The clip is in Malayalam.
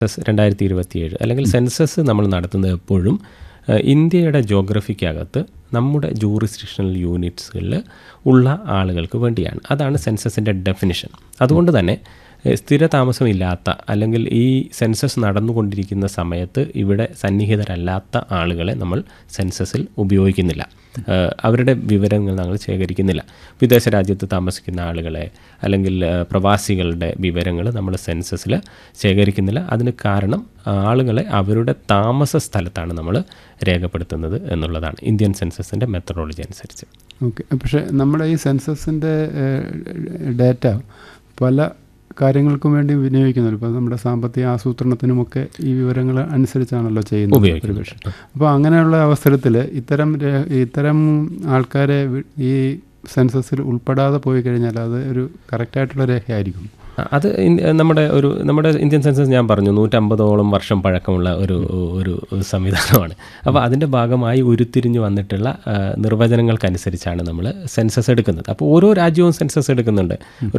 സെൻസസ് രണ്ടായിരത്തി ഇരുപത്തിയേഴ് അല്ലെങ്കിൽ സെൻസസ് നമ്മൾ നടത്തുന്നത് എപ്പോഴും ഏഹ്, ഇന്ത്യയുടെ ജോഗ്രഫിക്കകത്ത് നമ്മുടെ ജൂറിസ്ഡിക്ഷണൽ യൂണിറ്റ്സുകളിൽ ഉള്ള ആളുകൾക്ക് വേണ്ടിയാണ് അതാണ് സെൻസസിൻ്റെ ഡെഫിനിഷൻ അതുകൊണ്ട് തന്നെ ഏഹ്, സ്ഥിര താമസമില്ലാത്ത അല്ലെങ്കിൽ ഈ സെൻസസ് നടന്നുകൊണ്ടിരിക്കുന്ന സമയത്ത് ഇവിടെ സന്നിഹിതരല്ലാത്ത ആളുകളെ നമ്മൾ സെൻസസിൽ ഉപയോഗിക്കുന്നില്ല ഏഹ്, അവരുടെ വിവരങ്ങൾ ഞങ്ങൾ ശേഖരിക്കുന്നില്ല വിദേശ രാജ്യത്ത് താമസിക്കുന്ന ആളുകളെ അല്ലെങ്കിൽ ഏഹ്, പ്രവാസികളുടെ വിവരങ്ങൾ നമ്മൾ സെൻസസിൽ ശേഖരിക്കുന്നില്ല അതിന് കാരണം ആളുകളെ അവരുടെ താമസ സ്ഥലത്താണ് നമ്മൾ രേഖപ്പെടുത്തുന്നത് എന്നുള്ളതാണ് ഇന്ത്യൻ സെൻസസിൻ്റെ മെത്തഡോളജി അനുസരിച്ച് ഓക്കെ പക്ഷേ നമ്മുടെ ഈ സെൻസസിൻ്റെ ഡാറ്റ പല കാര്യങ്ങൾക്കും വേണ്ടി വിനിയോഗിക്കുന്നുണ്ട് ഇപ്പോൾ നമ്മുടെ സാമ്പത്തിക ആസൂത്രണത്തിനുമൊക്കെ ഈ വിവരങ്ങൾ അനുസരിച്ചാണല്ലോ ചെയ്യുന്നത് ഉപയോഗിക്കുന്നത്. ഒരുപക്ഷെ അപ്പോൾ അങ്ങനെയുള്ള അവസരത്തിൽ ഇത്തരം രേ- ഇത്തരം ആൾക്കാരെ വി- ഈ സെൻസസിൽ ഉൾപ്പെടാതെ പോയി കഴിഞ്ഞാൽ അത് ഒരു കറക്റ്റായിട്ടുള്ള രേഖയായിരിക്കും ആ, അത് ഇൻ- നമ്മുടെ ഒരു നമ്മുടെ ഇന്ത്യൻ സെൻസസ് ഞാൻ പറഞ്ഞു നൂറ്റമ്പതോളം വർഷം പഴക്കമുള്ള ഒരു ഒരു സംവിധാനമാണ് അപ്പോൾ അതിൻ്റെ ഭാഗമായി ഉരുത്തിരിഞ്ഞു വന്നിട്ടുള്ള ആ, നിർവചനങ്ങൾക്കനുസരിച്ചാണ് നമ്മൾ സെൻസസ് എടുക്കുന്നത് അപ്പോൾ ഓരോ രാജ്യവും സെൻസസ് എടുക്കുന്നുണ്ട്